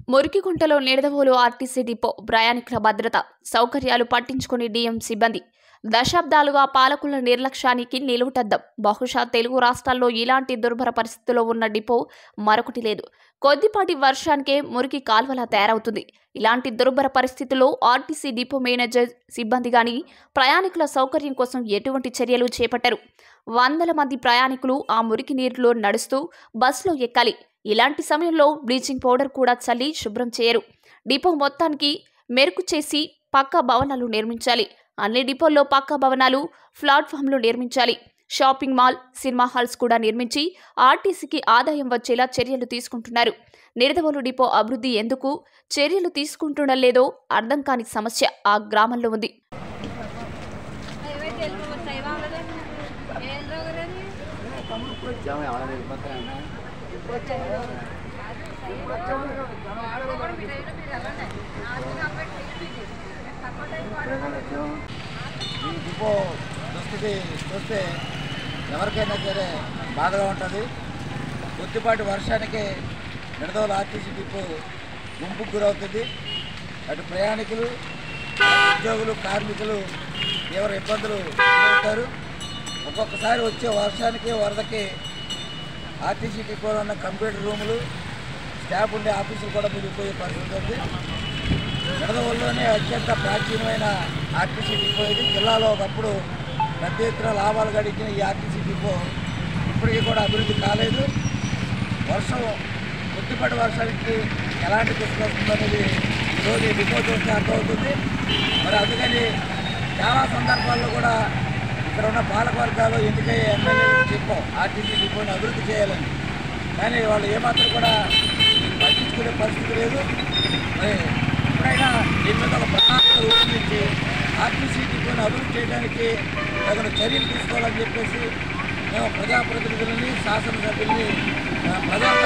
మురికిగుంటలో Nidadavolu RTC depot ప్రయాణికుల భద్రత సౌకర్యాలు పట్టించుకుని డీఎం సిబ్బంది దశాబ్దాలుగా పాలకుల నిర్లక్ష్యానికి నిలువుటద్దం బహుశా తెలుగు రాష్ట్రాల్లో ఇలాంటి దుర్భర పరిస్థితిలో ఉన్న డిపో మరొకటి లేదు కొద్దిపాటి వర్షానికే మురికి కాల్వలా తయారవుతుంది ఇలాంటి దుర్భర పరిస్థితుల్లో ఆర్టీసీ డిపో మేనేజర్ సిబ్బంది గాని ప్రయాణికుల సౌకర్యం కోసం ఎటువంటి చర్యలు చేపట్టరు వందల మంది ప్రయాణికులు ఆ మురికి నీరులో నడుస్తూ బస్సులో ఎక్కాలి ఇలాంటి సమయంలో బ్లీచింగ్ పౌడర్ కూడా చల్లి శుభ్రం చేయరు డిపో మొత్తానికి మెరుగు చేసి పక్కా భవనాలు నిర్మించాలి అన్ని డిపోల్లో పక్కా భవనాలు ప్లాట్ఫామ్లు నిర్మించాలి షాపింగ్ మాల్ సినిమా హాల్స్ కూడా నిర్మించి ఆర్టీసీకి ఆదాయం వచ్చేలా చర్యలు తీసుకుంటున్నారు నిడదవోలు డిపో అభివృద్ధి ఎందుకు చర్యలు తీసుకుంటుండడం లేదో అర్థం కాని సమస్య ఆ గ్రామంలో ఉంది ఈ డిపో దుస్థితి చూస్తే ఎవరికైనా సరే బాధగా ఉంటుంది కొద్దిపాటి వర్షానికి నిడదవల ఆర్టీసీ డిపో గుంపుకు గురవుతుంది అటు ప్రయాణికులు ఉద్యోగులు కార్మికులు తీవ్ర ఇబ్బందులు ఎదుర్కొంటారు ఒక్కొక్కసారి వచ్చే వర్షానికి వరదకి ఆర్టీసీ డిపోలో ఉన్న కంప్యూటర్ రూములు స్టాఫ్ ఉండే ఆఫీసులు కూడా మునిగిపోయే పరిస్థితి ఉంది నిడదవోలులోనే అత్యంత ప్రాచీనమైన ఆర్టీసీ డిపో ఇది జిల్లాలో ఒకప్పుడు పెద్ద ఎత్తున లాభాలు గడించిన ఈ ఆర్టీసీ డిపో ఇప్పటికీ కూడా అభివృద్ధి కాలేదు వర్షం కొద్దిపాటి వర్షానికి ఎలాంటి దుస్థితి వస్తుందో అనేది ఈరోజు ఈ డిపో చూస్తే అర్థమవుతుంది మరి అందుకని చాలా సందర్భాల్లో కూడా ఇక్కడ ఉన్న పాలకవర్గాలు ఎన్నికయ్యే ఎమ్మెల్యేలకు చెప్పాం ఆర్టీసీ డిపోని అభివృద్ధి చేయాలని కానీ వాళ్ళు ఏమాత్రం కూడా పట్టించుకునే పరిస్థితి లేదు మరి ఎప్పుడైనా దీని మీద ఒక ప్రణాళిక రూపొందించి ఆర్టీసీ డిపోని అభివృద్ధి చేయడానికి తగిన చర్యలు తీసుకోవాలని చెప్పేసి మేము ప్రజాప్రతినిధులని శాసనసభ్యుల్ని ఆ, ప్రజా